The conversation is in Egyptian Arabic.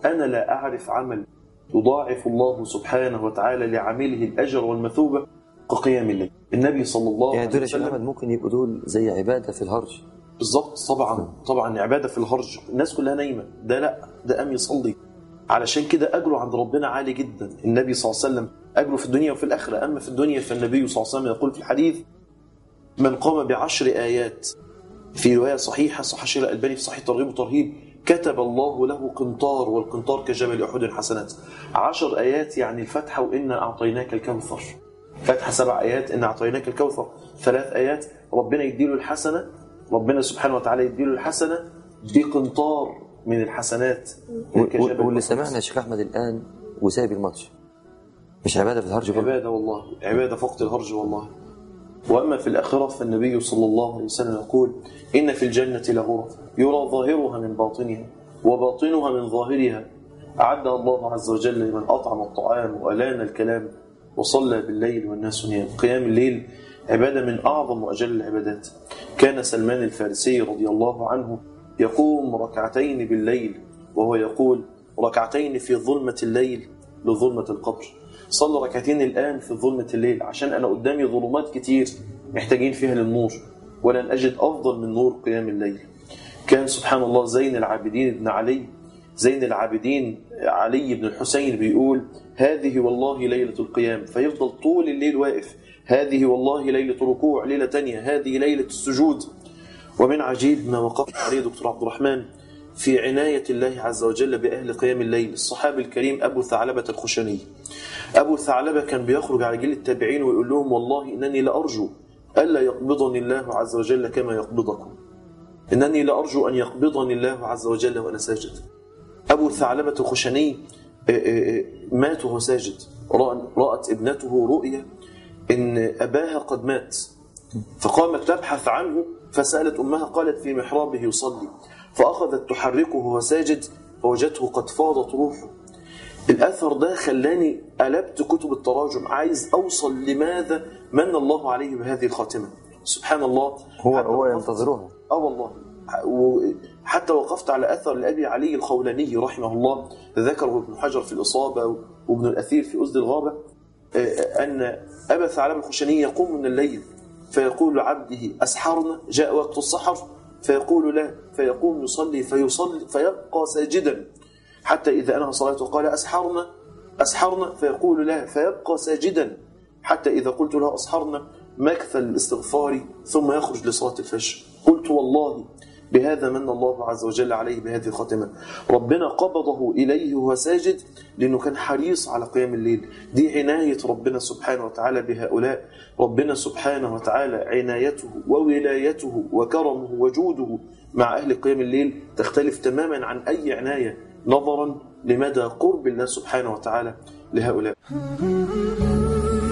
أنا لا أعرف عمل يضاعف الله سبحانه وتعالى لعامله الأجر والمثوبة كقيام الليل النبي صلى الله يعني عليه دول يا شيخ وسلم احمد ممكن يبقوا دول زي عباده في الهرج بالظبط طبعا طبعا عباده في الهرج الناس كلها نايمه ده لا ده قام يصلي علشان كده اجره عند ربنا عالي جدا النبي صلى الله عليه وسلم اجره في الدنيا وفي الاخره اما في الدنيا فالنبي صلى الله عليه وسلم يقول في الحديث من قام بعشر ايات في روايه صحيحه صح شيخ الالباني في صحيح ترغيب وترهيب كتب الله له قنطار والقنطار كجبل احد حسنات عشر ايات يعني الفتحه وانا اعطيناك الكوثر فتحه سبع ايات ان اعطيناك الكوثر ثلاث ايات ربنا يديله الحسنه ربنا سبحانه وتعالى يديله الحسنه بقنطار من الحسنات و- و- كجبل واللي أحد. سمعنا يا شيخ احمد الان وسايب الماتش مش عباده في الهرج برضه عبادة والله عبادة فقط الهرج والله وأما في الآخرة فالنبي صلى الله عليه وسلم يقول إن في الجنة لغرف يرى ظاهرها من باطنها وباطنها من ظاهرها أعدها الله عز وجل لمن أطعم الطعام وألان الكلام وصلى بالليل والناس نيام قيام الليل عبادة من أعظم وأجل العبادات كان سلمان الفارسي رضي الله عنه يقوم ركعتين بالليل وهو يقول ركعتين في ظلمة الليل لظلمة القبر صلي ركعتين الآن في ظلمة الليل عشان أنا قدامي ظلمات كتير محتاجين فيها للنور ولن أجد أفضل من نور قيام الليل كان سبحان الله زين العابدين بن علي زين العابدين علي بن الحسين بيقول هذه والله ليلة القيام فيفضل طول الليل واقف هذه والله ليلة ركوع ليلة تانية هذه ليلة السجود ومن عجيب ما وقفت عليه دكتور عبد الرحمن في عناية الله عز وجل بأهل قيام الليل الصحابي الكريم أبو ثعلبة الخشني أبو ثعلبة كان بيخرج على جيل التابعين ويقول لهم والله إنني لأرجو ألا يقبضني الله عز وجل كما يقبضكم إنني لأرجو أن يقبضني الله عز وجل وأنا ساجد أبو ثعلبة الخشني آه، آه، آه، مات وهو ساجد رأى- رأت ابنته رؤيا إن أباها قد مات فقامت تبحث عنه فسألت أمها قالت في محرابه يصلي فأخذت تحركه وهو ساجد فوجدته قد فاضت روحه الأثر ده خلاني قلبت كتب التراجم عايز أوصل لماذا من الله عليه بهذه الخاتمة سبحان الله هو حتى هو وقفت- ينتظرها اه والله وحتى وقفت على اثر لابي علي الخولاني رحمه الله ذكره ابن حجر في الاصابه وابن الاثير في اسد الغابه آه، ان ابا ثعلب الخشني يقوم من الليل فيقول لعبده اسحرنا جاء وقت السحر فيقول لا فيقوم يصلي فيصلي فيبقى ساجدا حتى اذا انهى صلاته قال اسحرنا اسحرنا فيقول لا فيبقى ساجدا حتى إذا قلت له أسحرنا مكث الاستغفار ثم يخرج لصلاة الفجر قلت والله بهذا من الله عز وجل عليه بهذه الخاتمة ربنا قبضه إليه وهو ساجد لأنه كان حريص على قيام الليل دي عناية ربنا سبحانه وتعالى بهؤلاء ربنا سبحانه وتعالى عنايته وولايته وكرمه وجوده مع أهل قيام الليل تختلف تماما عن أي عناية نظرا لمدى قرب الله سبحانه وتعالى لهؤلاء